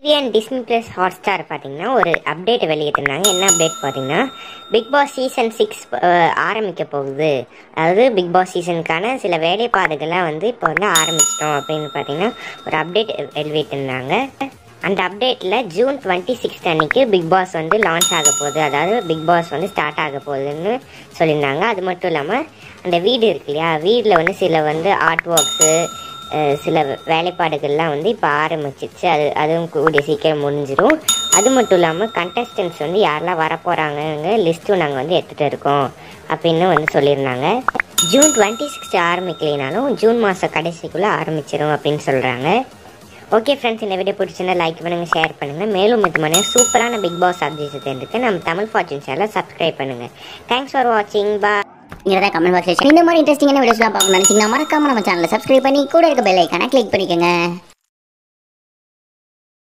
and Disney plus Hotstar பார்த்தீங்கன்னா ஒரு update வெளியிட்டிருந்தாங்க என்ன அப்டேட் பார்த்தீங்கன்னா பிக் பாஸ் சீசன் சிக்ஸ் ஆரம்பிக்க போகுது அதாவது பிக் பாஸ் சீசனுக்கான சில வேலைப்பாடுகள்லாம் வந்து இப்போ வந்து ஆரம்பிச்சிட்டோம் அப்படின்னு பார்த்தீங்கன்னா ஒரு அப்டேட் வெளியிட்டிருந்தாங்க அந்த அப்டேட்டில் ஜூன் டுவெண்ட்டி சிக்ஸ்த் அன்னைக்கு பிக் பாஸ் வந்து லான்ச் ஆக போகுது அதாவது பிக் பாஸ் வந்து ஸ்டார்ட் ஆக போகுதுன்னு சொல்லியிருந்தாங்க அது மட்டும் இல்லாமல் அந்த வீடு இருக்கு இல்லையா வீட்டில் வந்து சில வந்து ஆர்ட் ஒர்க்ஸு சில வேலைப்பாடுகள்லாம் வந்து இப்போ ஆரம்பிச்சிச்சு அது அதுவும் கூடிய சீக்கிரம் முடிஞ்சிடும் அது மட்டும் இல்லாமல் கண்டஸ்டன்ஸ் வந்து யாரெல்லாம் வரப்போகிறாங்கங்க லிஸ்ட்டும் நாங்கள் வந்து எடுத்துகிட்டு இருக்கோம் அப்படின்னு வந்து சொல்லியிருந்தாங்க ஜூன் டுவெண்ட்டி சிக்ஸ் ஆரம்பிக்கலைனாலும் ஜூன் மாதம் கடைசிக்குள்ளே ஆரம்பிச்சிடும் அப்படின்னு சொல்கிறாங்க ஓகே ஃப்ரெண்ட்ஸ் இந்த வீடியோ பிடிச்சிருந்தா லைக் பண்ணுங்கள் ஷேர் பண்ணுங்கள் மேலும் இது மாதிரி சூப்பரான பிக் பாஸ் அப்டேட்ஸ் தெரிஞ்சுக்க நம்ம தமிழ் ஃபார்ச்சூன் சேனலை சப்ஸ்கிரைப் பண்ணுங்கள் தேங்க்ஸ் ஃபார் வாட்சிங் பா இங்கே தான் கமெண்ட் பாக்ஸ் இந்த மாதிரி இன்ட்ரெஸ்டிங்கான வீடியோஸ்லாம் பார்க்கணும்னு நினச்சிங்கன்னா மறக்காம நம்ம சேனலை சப்ஸ்கிரைப் பண்ணி கூட இருக்க பெல் ஐக்கானை கிளிக் பண்ணிக்கோங்க